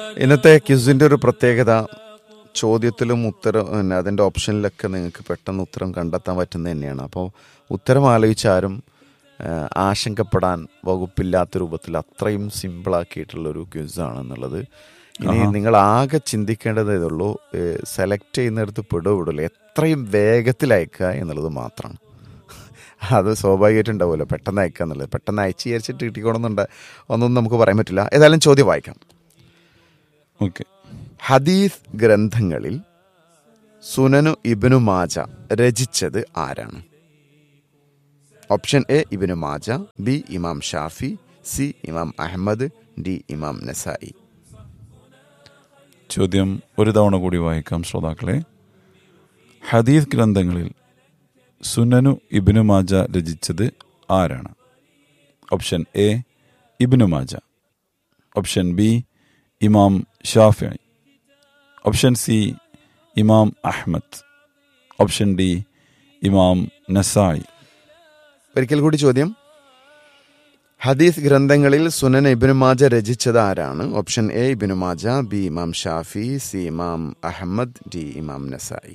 ഇന്നത്തെ ക്യുസിൻ്റെ ഒരു പ്രത്യേകത ചോദ്യത്തിലും ഉത്തരം പിന്നെ അതിൻ്റെ ഓപ്ഷനിലൊക്കെ നിങ്ങൾക്ക് പെട്ടെന്ന് ഉത്തരം കണ്ടെത്താൻ പറ്റുന്നത് തന്നെയാണ് അപ്പോൾ ഉത്തരം ആലോചിച്ചാരും ആ, ആശങ്കപ്പെടാൻ വകുപ്പില്ലാത്ത രൂപത്തിൽ അത്രയും സിമ്പിളാക്കിയിട്ടുള്ളൊരു ക്യൂസാണെന്നുള്ളത് ഇനി നിങ്ങൾ ആകെ ചിന്തിക്കേണ്ടതേ ഉള്ളൂ സെലക്ട് ചെയ്യുന്നിടത്ത് പെടുവിടില്ല എത്രയും വേഗത്തിൽ അയക്കുക എന്നുള്ളത് മാത്രമാണ് അത് സ്വാഭാവികമായിട്ട് ഉണ്ടാവുമല്ലോ പെട്ടെന്ന് അയക്കുക എന്നുള്ളത് പെട്ടെന്ന് അയച്ച് വിചാരിച്ചിട്ട് കിട്ടിക്കോണമെന്നുണ്ട് ഒന്നും നമുക്ക് പറയാൻ പറ്റില്ല ഏതായാലും ചോദ്യം വായിക്കാം ഓക്കെ ഹദീസ് ഗ്രന്ഥങ്ങളിൽ സുനനു ഇബിനു മാജ രചിച്ചത് ആരാണ് option A Ibn Majah B Imam Shafi C ഇമാം അഹമ്മദ് ഡി ഇമാം നസായി ചോദ്യം ഒരു തവണ കൂടി വായിക്കാം ശ്രോതാക്കളെ ഹദീസ് ഗ്രന്ഥങ്ങളിൽ സുനനു ഇബിനു മാജ രചിച്ചത് ആരാണ് option A Ibn Majah option B Imam Shafi option C Imam Ahmad option D Imam Nasai ഒരിക്കൽ കൂടി ചോദ്യം ഹദീസ് ഗ്രന്ഥങ്ങളിൽ സുനൻ ഇബിനു മാജ രചിച്ചത് ആരാണ് option A Ibn Majah B Imam Shafi C ഇമാം അഹമ്മദ് ഡി ഇമാം നസായി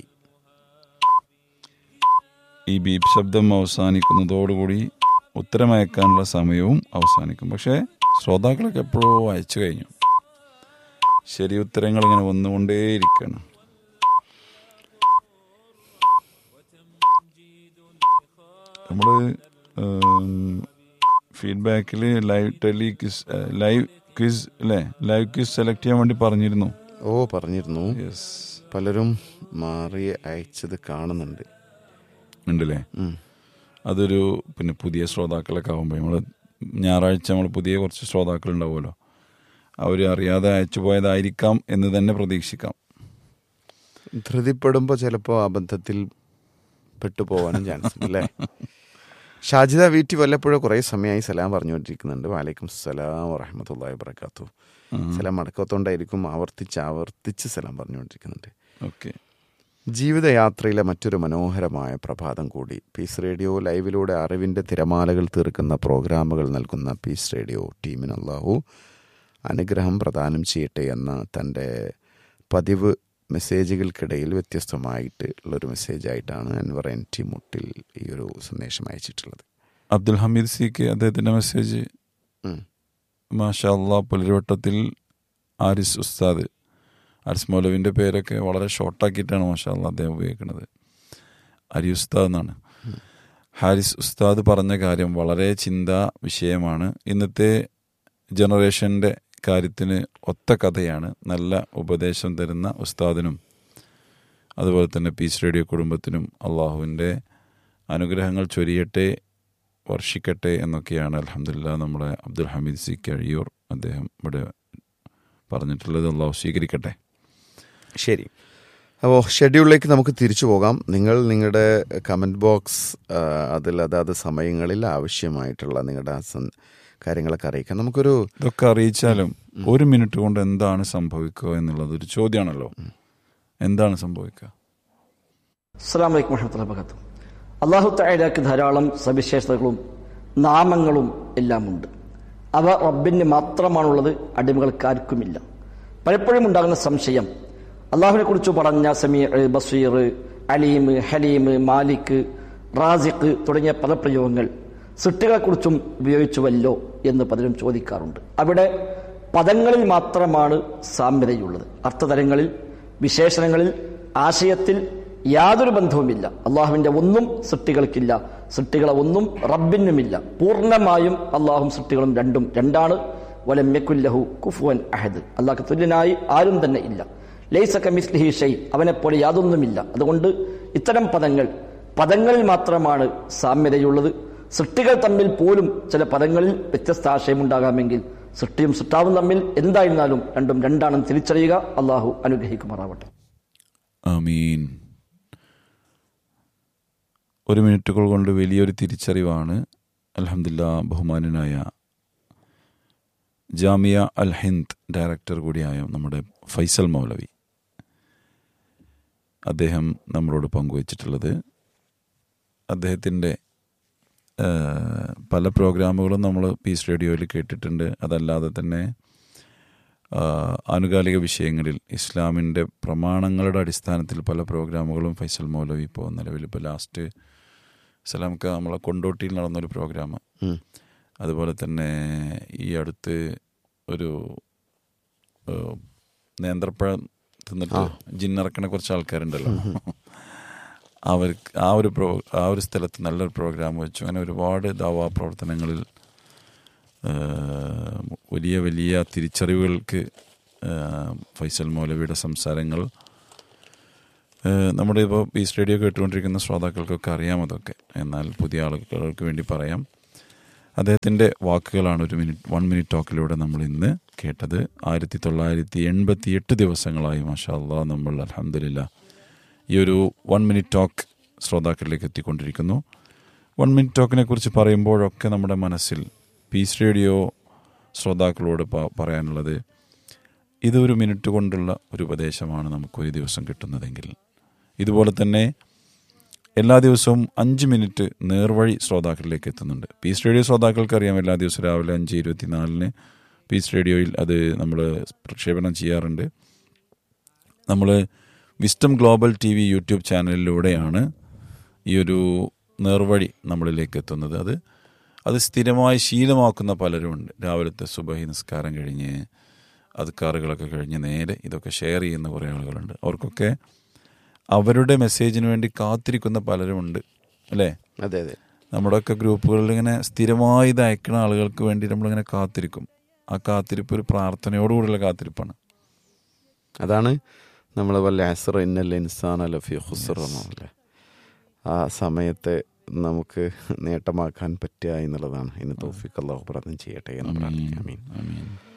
ഈ ബീപ് ശബ്ദം അവസാനിക്കുന്നതോടുകൂടി ഉത്തരമയക്കാനുള്ള സമയവും അവസാനിക്കും പക്ഷേ ശ്രോതാക്കളൊക്കെ എപ്പോഴോ അയച്ചു കഴിഞ്ഞു ശരി ഉത്തരങ്ങൾ ഇങ്ങനെ വന്നുകൊണ്ടേയിരിക്കണം നമ്മൾ ഫീഡ്ബാക്കിൽ live tele quiz live quiz അല്ലേ ലൈവ് ക്വിസ് സെലക്ട് ചെയ്യാൻ വേണ്ടി പറഞ്ഞിരുന്നു ഓ പറഞ്ഞിരുന്നു യെസ് പലരും മാറി അയച്ചത് കാണുന്നുണ്ട് ഉണ്ടല്ലേ ഉം. അതൊരു പിന്നെ പുതിയ ശ്രോതാക്കളൊക്കെ ആകുമ്പോൾ നമ്മൾ ഞായറാഴ്ച നമ്മൾ പുതിയ കുറച്ച് ശ്രോതാക്കൾ ഉണ്ടാവുമല്ലോ അവർ അറിയാതെ അയച്ചു പോയതായിരിക്കാം എന്ന് തന്നെ പ്രതീക്ഷിക്കാം ധൃതിപ്പെടുമ്പോൾ ചിലപ്പോൾ അബദ്ധത്തിൽ പെട്ടുപോകാനും ചാൻസ് ഉണ്ട് അല്ലേ ഷാജിദ വീട്ടി വല്ലപ്പോഴും കുറേ സമയമായി സലാം പറഞ്ഞുകൊണ്ടിരിക്കുന്നുണ്ട് വാലൈക്കും സലാം വറഹമത്തല്ലാ വബർക്കാത്തു സലാം അടക്കത്തോണ്ടായിരിക്കും ആവർത്തിച്ച് ആവർത്തിച്ച് സലാം പറഞ്ഞുകൊണ്ടിരിക്കുന്നുണ്ട് ഓക്കെ ജീവിതയാത്രയിലെ മറ്റൊരു മനോഹരമായ പ്രഭാതം കൂടി പീസ് റേഡിയോ ലൈവിലൂടെ അറിവിൻ്റെ തിരമാലകൾ തീർക്കുന്ന പ്രോഗ്രാമുകൾ നൽകുന്ന പീസ് റേഡിയോ ടീമിന് അള്ളാഹു അനുഗ്രഹം പ്രദാനം ചെയ്യട്ടെ എന്ന തൻ്റെ പതിവ് മെസ്സേജുകൾക്കിടയിൽ വ്യത്യസ്തമായിട്ട് ഉള്ളൊരു മെസ്സേജായിട്ടാണ് അൻവർ എൻ ടി മുട്ടിൽ ഈ ഒരു സന്ദേശം അയച്ചിട്ടുള്ളത് അബ്ദുൽ ഹമീദ് സിക്ക് അദ്ദേഹത്തിൻ്റെ മെസ്സേജ് ഉം. മാഷാ അള്ളാ പുലരിവട്ടത്തിൽ ആരിസ് ഉസ്താദ് ആരിസ് മൗലവിൻ്റെ പേരൊക്കെ വളരെ ഷോർട്ടാക്കിയിട്ടാണ് മാഷാ അള്ളാ അദ്ദേഹം ഉപയോഗിക്കുന്നത് അരി ഉസ്താദ് എന്നാണ് ഹാരിസ് ഉസ്താദ് പറഞ്ഞ കാര്യം വളരെ ചിന്താ വിഷയമാണ് ഇന്നത്തെ ജനറേഷൻ്റെ കാര്യത്തിന് ഒത്ത കഥയാണ് നല്ല ഉപദേശം തരുന്ന ഉസ്താദിനും അതുപോലെ തന്നെ പീസ് റേഡിയോ കുടുംബത്തിനും അള്ളാഹുവിൻ്റെ അനുഗ്രഹങ്ങൾ ചൊരിയട്ടെ വർഷിക്കട്ടെ എന്നൊക്കെയാണ് അലഹമില്ല നമ്മുടെ അബ്ദുൽ ഹമീദ് സി കഴിയൂർ അദ്ദേഹം ഇവിടെ പറഞ്ഞിട്ടുള്ളത് അള്ളാഹു സ്വീകരിക്കട്ടെ ശരി അപ്പോൾ ഷെഡ്യൂളിലേക്ക് നമുക്ക് തിരിച്ചു പോകാം നിങ്ങൾ നിങ്ങളുടെ കമൻറ്റ് ബോക്സ് അതിൽ അതാത് സമയങ്ങളിൽ ആവശ്യമായിട്ടുള്ള നിങ്ങളുടെ സൻ- കാര്യങ്ങളൊക്കെ അറിയിക്കാം നമുക്കൊരു ഇതൊക്കെ അറിയിച്ചാലും ഒരു മിനിറ്റ് കൊണ്ട് എന്താണ് സംഭവിക്കുക എന്നുള്ളത് ഒരു ചോദ്യമാണല്ലോ എന്താണ് സംഭവിക്കുക അസ്സാം വലൈക്കും വർഹമത്തുള്ള വബർക്കാത്തു അള്ളാഹു തായാലാക്ക് ധാരാളം സവിശേഷതകളും നാമങ്ങളും എല്ലാമുണ്ട് അവ റബ്ബിന് മാത്രമാണുള്ളത് അടിമകൾക്കാർക്കുമില്ല പലപ്പോഴും ഉണ്ടാകുന്ന സംശയം അള്ളാഹുവിനെ കുറിച്ച് പറഞ്ഞ സമീർ ബസീർ അലീം ഹലീം മാലിക് റാസിഖ് തുടങ്ങിയ പദപ്രയോഗങ്ങൾ സൃഷ്ടികളെക്കുറിച്ചും ഉപയോഗിച്ചുവല്ലോ എന്ന് പലരും ചോദിക്കാറുണ്ട് അവിടെ പദങ്ങളിൽ മാത്രമാണ് സാമ്യതയുള്ളത് അർത്ഥതലങ്ങളിൽ വിശേഷണങ്ങളിൽ ആശയത്തിൽ യാതൊരു ബന്ധവുമില്ല അള്ളാഹുവിന്റെ ഒന്നും സൃഷ്ടികൾക്കില്ല സൃഷ്ടികളെ ഒന്നും റബ്ബിനുമില്ല പൂർണ്ണമായും അള്ളാഹും സൃഷ്ടികളും രണ്ടും രണ്ടാണ് വലമ്യക്കുല്ലഹു കുഫുവൻ അഹദ് അള്ളാഹ് തുല്യനായി ആരും തന്നെ ഇല്ല ലൈസ കമിസ്ലിഹി ഷൈ അവനെപ്പോലെ യാതൊന്നുമില്ല അതുകൊണ്ട് ഇത്തരം പദങ്ങൾ പദങ്ങളിൽ മാത്രമാണ് സാമ്യതയുള്ളത് സൃഷ്ടികൾ തമ്മിൽ പോലും ചില പദങ്ങളിൽ വ്യത്യസ്ത ആശയമുണ്ടാകാമെങ്കിൽ സൃഷ്ടിയും സൃഷ്ടാവും തമ്മിൽ എന്തായിരുന്നാലും രണ്ടും രണ്ടാണെന്ന് തിരിച്ചറിയുക അള്ളാഹു അനുഗ്രഹിക്കുമാറാവട്ടെ ആമീൻ ഒരു മിനിറ്റുകൾ കൊണ്ട് വലിയൊരു തിരിച്ചറിവാണ് അലഹമില്ല ബഹുമാനനായ ജാമിയ അൽ ഹിന്ദ് ഡയറക്ടർ കൂടിയായ നമ്മുടെ ഫൈസൽ മൗലവി അദ്ദേഹം നമ്മളോട് പങ്കുവച്ചിട്ടുള്ളത് അദ്ദേഹത്തിൻ്റെ പല പ്രോഗ്രാമുകളും നമ്മൾ പീസ് റേഡിയോയിൽ കേട്ടിട്ടുണ്ട് അതല്ലാതെ തന്നെ ആ, ആനുകാലിക വിഷയങ്ങളിൽ ഇസ്ലാമിൻ്റെ പ്രമാണങ്ങളുടെ അടിസ്ഥാനത്തിൽ പല പ്രോഗ്രാമുകളും ഫൈസൽ മൗലവി ഇപ്പോൾ നിലവിൽ ഇപ്പോൾ ലാസ്റ്റ് സലാംക്ക നമ്മളെ കൊണ്ടോട്ടിയിൽ നടന്നൊരു പ്രോഗ്രാം ഉം. അതുപോലെ തന്നെ ഈ അടുത്ത് ഒരു ഏഹ്, നേന്ത്രപ്പഴം തിന്നിട്ട് ജിന്നിറക്കണ കുറച്ച് ആൾക്കാരുണ്ടല്ലോ അവർക്ക് ആ ഒരു പ്രോ ആ ഒരു സ്ഥലത്ത് നല്ലൊരു പ്രോഗ്രാം വെച്ചു അങ്ങനെ ഒരുപാട് ദാവാ പ്രവർത്തനങ്ങളിൽ ഏഹ്, വലിയ വലിയ തിരിച്ചറിവുകൾക്ക് ഏഹ്, ഫൈസൽ മൗലവിയുടെ സംസാരങ്ങൾ ഏഹ്, നമ്മുടെ ഇപ്പോൾ ഈ സ്റ്റേഡിയോ കേട്ടുകൊണ്ടിരിക്കുന്ന ശ്രോതാക്കൾക്കൊക്കെ അറിയാം അതൊക്കെ എന്നാൽ പുതിയ ആളുകൾക്ക് വേണ്ടി പറയാം അദ്ദേഹത്തിൻ്റെ വാക്കുകളാണ് ഒരു മിനിറ്റ് വൺ മിനിറ്റ് ടോക്കിലൂടെ നമ്മൾ ഇന്ന് കേട്ടത് ആയിരത്തി തൊള്ളായിരത്തി എൺപത്തി എട്ട് ദിവസങ്ങളായി മാഷാ അള്ളാ നമ്മൾ അലഹമില്ല ഈ ഒരു വൺ മിനിറ്റ് ടോക്ക് ശ്രോതാക്കളിലേക്ക് എത്തിക്കൊണ്ടിരിക്കുന്നു വൺ മിനിറ്റ് ടോക്കിനെ കുറിച്ച് പറയുമ്പോഴൊക്കെ നമ്മുടെ മനസ്സിൽ പീസ് റേഡിയോ ശ്രോതാക്കളോട് പ- പറയാനുള്ളത് ഇതൊരു മിനിറ്റ് കൊണ്ടുള്ള ഒരു ഉപദേശമാണ് നമുക്ക് ഒരു ദിവസം കിട്ടുന്നതെങ്കിൽ ഇതുപോലെ തന്നെ എല്ലാ ദിവസവും അഞ്ച് മിനിറ്റ് നേർവഴി ശ്രോതാക്കളിലേക്ക് എത്തുന്നുണ്ട് പീസ് റേഡിയോ ശ്രോതാക്കൾക്ക് അറിയാം എല്ലാ ദിവസവും രാവിലെ അഞ്ച് ഇരുപത്തിനാലിന് പീസ് റേഡിയോയിൽ അത് നമ്മൾ പ്രക്ഷേപണം ചെയ്യാറുണ്ട് നമ്മൾ Wisdom Global T V YouTube ചാനലിലൂടെയാണ് ഈ ഒരു നേർവഴി നമ്മളിലേക്ക് എത്തുന്നത് അത് അത് സ്ഥിരമായി ശീലമാക്കുന്ന പലരുമുണ്ട് രാവിലത്തെ സുബഹി നിസ്കാരം കഴിഞ്ഞ് അദ്കാറുകളൊക്കെ കഴിഞ്ഞ് നേരെ ഇതൊക്കെ ഷെയർ ചെയ്യുന്ന കുറേ ആളുകളുണ്ട് അവർക്കൊക്കെ അവരുടെ മെസ്സേജിന് വേണ്ടി കാത്തിരിക്കുന്ന പലരുമുണ്ട് അല്ലേ അതെ അതെ നമ്മുടെയൊക്കെ ഗ്രൂപ്പുകളിൽ ഇങ്ങനെ സ്ഥിരമായി ഇത് അയക്കുന്ന ആളുകൾക്ക് വേണ്ടി നമ്മളിങ്ങനെ കാത്തിരിക്കും ആ കാത്തിരിപ്പ് ഒരു പ്രാർത്ഥനയോടുകൂടിയുള്ള കാത്തിരിപ്പാണ് അതാണ് നമ്മൾ വല്ല അസർ ഇന്നൽ ഇൻസാൻ ലഫി ഹുസർ എന്നല്ലേ ആ സമയത്തെ നമുക്ക് നേട്ടമാക്കാൻ പറ്റുക എന്നുള്ളതാണ് ഇന്ന് തോഫിക്ക് അള്ളാഹു പ്രാർത്ഥന ചെയ്യട്ടെ എന്ന് പ്രാർത്ഥിക്കാം ആമീൻ ആമീൻ